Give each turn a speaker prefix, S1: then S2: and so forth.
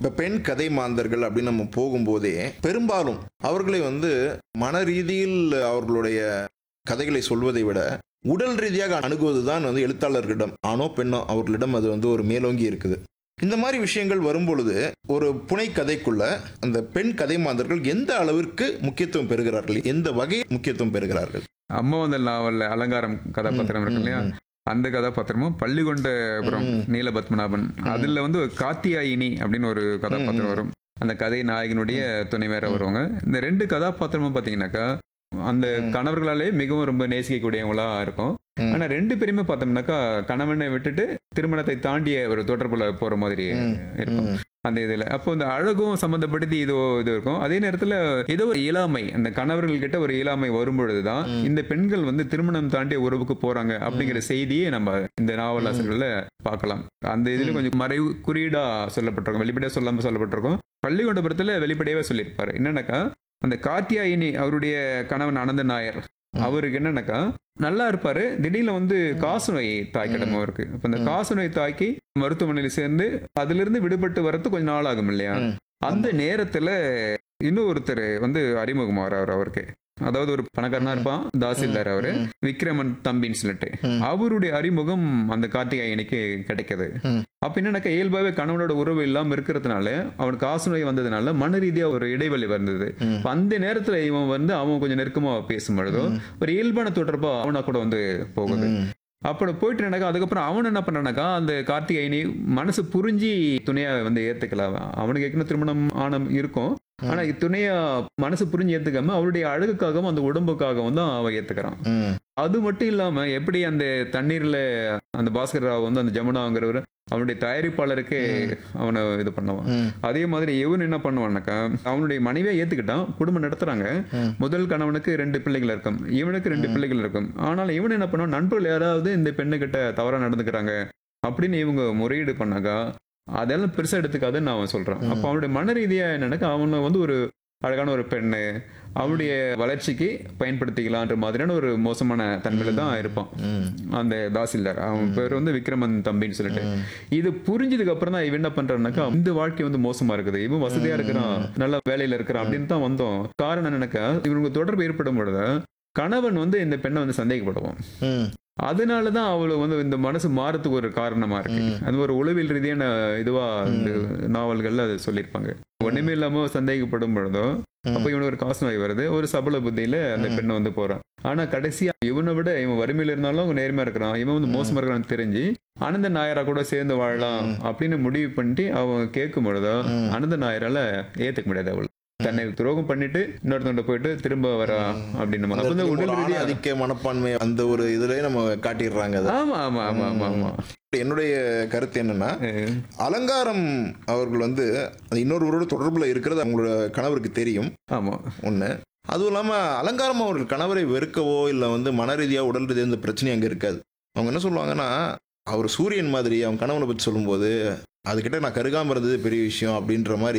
S1: இப்போ பெண் கதை மாந்தர்கள் அப்படின்னு நம்ம போகும்போதே பெரும்பாலும் அவர்களை வந்து மன ரீதியில் அவர்களுடைய கதைகளை சொல்வதை விட உடல் ரீதியாக அணுகுவது தான் வந்து எழுத்தாளர்களிடம் ஆணோ பெண்ணோ அவர்களிடம் அது வந்து ஒரு மேலோங்கி இருக்குது இந்த மாதிரி விஷயங்கள் வரும்பொழுது ஒரு புனை கதைக்குள்ள அந்த பெண் கதை மாந்தர்கள் எந்த அளவிற்கு முக்கியத்துவம் பெறுகிறார்கள் எந்த வகை முக்கியத்துவம் பெறுகிறார்கள்
S2: அம்மாவந்தல் நாவல்ல அலங்காரம் கதாபாத்திரம் இருக்கு இல்லையா
S1: ம்,
S2: அந்த கதாபாத்திரமும் பள்ளிகொண்டபுரம்
S1: ம்.
S2: நீலபத்மநாபன் அதுல வந்து ஒரு காத்தியாயினி அப்படின்னு ஒரு கதாபாத்திரம் வரும் அந்த கதை நாயகனுடைய துணைவேற வருவாங்க இந்த ரெண்டு கதாபாத்திரமும் பாத்தீங்கன்னாக்கா அந்த
S1: ம்.
S2: கணவர்களாலே மிகவும் ரொம்ப நேசிக்கக்கூடியவங்களா இருக்கும்
S1: ம்.
S2: ஆனா ரெண்டு பேருமே பார்த்தோம்னாக்கா கணவனை விட்டுட்டு திருமணத்தை தாண்டிய ஒரு தொடர்புல போற மாதிரி
S1: ம்,
S2: இருக்கும்
S1: ம்,
S2: அந்த இதுல அப்போ இந்த அழகும் சம்பந்தப்படுத்தி இதோ இது இருக்கும் அதே நேரத்துல ஏதோ ஒரு இயலாமை அந்த கணவர்கள் கிட்ட ஒரு இயலாமை வரும்பொழுதுதான்
S1: ம்.
S2: இந்த பெண்கள் வந்து திருமணம் தாண்டிய உறவுக்கு போறாங்க அப்படிங்கிற செய்தியே நம்ம இந்த நாவல் ஆசிரியர்கள்ல பார்க்கலாம் அந்த இதுல
S1: ம்.
S2: கொஞ்சம் மறைவு குறியீடா சொல்லப்பட்டிருக்கும் வெளிப்படையா சொல்லாம சொல்லப்பட்டிருக்கும் பள்ளிக்கொண்டபுரத்துல வெளிப்படையாவே சொல்லியிருப்பாரு என்னன்னாக்கா அந்த காத்தியாயினி அவருடைய கணவன் அனந்த நாயர் அவருக்கு என்னன்னாக்கா நல்லா இருப்பாரு திடீர்னு வந்து காசநோய் தாய் கிடமா இருக்கு இப்ப இந்த
S1: ம்.
S2: காசநோய் தாய்க்கு மருத்துவமனையில சேர்ந்து அதுல இருந்து விடுபட்டு வரது கொஞ்சம் நாள் ஆகும் இல்லையா
S1: ம்.
S2: அந்த நேரத்துல இன்னும் ஒருத்தர் வந்து அறிமுகமாகறாரு அவருக்கு அதாவது ஒரு பணக்காரனா இருப்பான் தாசில்தார் அவரு
S1: ம்,
S2: விக்ரமன் தம்பின்னு சொல்லிட்டு
S1: ம்.
S2: அவருடைய அறிமுகம் அந்த கார்த்திகாயனுக்கு கிடைக்குது
S1: ம்.
S2: அப்ப என்னன்னாக்கா இயல்பாவே கணவனோட உறவு இல்லாம இருக்கிறதுனால அவனுக்கு காசநோய் வந்ததுனால மன ரீதியா ஒரு இடைவெளி வந்தது
S1: ம்.
S2: அப்ப அந்த நேரத்துல இவன் வந்து அவன் கொஞ்சம் நெருக்கமா பேசும் பொழுதோ
S1: ம்.
S2: ஒரு இயல்பான தொடர்பா அவனா கூட வந்து போகுது
S1: ம்.
S2: அப்படி போயிட்டு நடக்கா அதுக்கப்புறம் அவன் என்ன பண்ணானாக்கா அந்த கார்த்திகைனி மனசு புரிஞ்சு துணையா வந்து ஏத்துக்கலாம் அவனுக்கு ஏற்கனவே திருமணம் ஆனம் இருக்கும் ஆனா துணையா மனசு புரிஞ்சு ஏத்துக்காம அவருடைய அழகுக்காகவும் அந்த உடம்புக்காகவும் தான் அவன் ஏத்துக்கிறான்
S1: ம்.
S2: அது மட்டும் இல்லாம எப்படி அந்த தண்ணீர்ல அந்த பாஸ்கர் ராவ் வந்து அந்த ஜமுனாங்கிறவர் அவனுடைய தயாரிப்பாளருக்கு அவனை இது பண்ணுவான்
S1: ம்.
S2: அதே மாதிரி இவன் என்ன பண்ணுவான்னாக்கா அவனுடைய மனைவியை ஏத்துக்கிட்டான் குடும்பம் நடத்துறாங்க
S1: ம்.
S2: முதல் கணவனுக்கு ரெண்டு பிள்ளைகள் இருக்கும் இவனுக்கு ரெண்டு பிள்ளைகள் இருக்கும் ஆனால் இவன் என்ன பண்ணுவான் நண்பர்கள் யாராவது இந்த பெண்ணுகிட்ட தவறா நடந்துக்கிறாங்க அப்படின்னு இவங்க முறையீடு பண்ணாக்கா அதெல்லாம் பெருசா எடுத்துக்காதுன்னு நான் சொல்றேன் அப்போ அவனுடைய மன ரீதியா என்னன்னாக்கா அவனை வந்து ஒரு அழகான ஒரு பெண்ணு அவனுடைய வளர்ச்சிக்கு பயன்படுத்திக்கலான்ற மாதிரியான ஒரு மோசமான தன்மையில தான் இருப்பான்
S1: ம்.
S2: அந்த தாசில்தார் அவன் பேர் வந்து விக்ரமன் தம்பின்னு சொல்லிட்டு
S1: ம்.
S2: இது புரிஞ்சதுக்கு அப்புறம் தான் இவன் என்ன பண்றான்னாக்கா இந்த வாழ்க்கை வந்து மோசமா இருக்குது இவன் வசதியா இருக்கிறான் நல்ல வேலையில இருக்கிறான் அப்படின்னு தான் வந்தோம் காரணம் என்னன்னாக்கா இவனுக்கு தொடர்பு ஏற்படும் பொழுது கணவன் வந்து இந்த பெண்ணை வந்து சந்தேகப்படுவான்
S1: ம்.
S2: அதனாலதான் அவளுக்கு வந்து இந்த மனசு மாறத்துக்கு ஒரு காரணமா இருக்கு
S1: ம்.
S2: அது ஒரு உளவியல் ரீதியான இதுவா இந்த நாவல்கள்ல அது சொல்லியிருப்பாங்க ஒண்ணுமே இல்லாம சந்தேகப்படும் பொழுதோ அப்ப இவனுக்கு ஒரு காசு நோய் வருது ஒரு சபல புத்தியில அந்த
S1: ம்.
S2: பெண்ணை வந்து போறான் ஆனா கடைசியா இவனை விட இவன் வறுமையில இருந்தாலும் அவன் நேர்மையா இருக்கிறான் இவன் வந்து மோசமா இருக்கிறான்னு தெரிஞ்சு அனந்த நாயரா கூட சேர்ந்து வாழலாம்
S1: ம்.
S2: அப்படின்னு முடிவு பண்ணிட்டு அவன் கேட்கும் பொழுதோ
S1: ம்.
S2: அனந்த நாயரால ஏத்துக்க முடியாது அவள் தன்னை துரோகம் பண்ணிட்டு இன்னொருத்தவங்க போயிட்டு திரும்ப வரா அப்படின்னு
S1: அந்த
S2: அப்ப வந்து
S1: இடத்துல
S2: உடல்
S1: ஒரு ஆண்
S2: ரீதியா
S1: ஆதிக்க மனப்பான்மை அந்த ஒரு இதுலயே நம்ம காட்டிடுறாங்க அதை
S2: ஆமா ஆமா ஆமா ஆமா ஆமா
S1: என்னுடைய கருத்து என்னன்னா
S2: அஹ்
S1: அலங்காரம் அவர்கள் வந்து அது இன்னொருவரோட தொடர்புல இருக்கிறது அவங்களோட கணவருக்கு தெரியும்
S2: ஆமா
S1: ஒன்று அதுவும் இல்லாமல் அலங்காரம் அவர்கள் கணவரை வெறுக்கவோ இல்லை வந்து மன ரீதியாக உடல் ரீதியாக இந்த பிரச்சனை அங்கே இருக்காது அவங்க என்ன சொல்லுவாங்கன்னா அவர் சூரியன் மாதிரி அவங்க கணவனை பற்றி சொல்லும்போது அதுக்கிட்ட நான் கருகாமல் இருந்தது பெரிய விஷயம் அப்படின்ற மாதிரி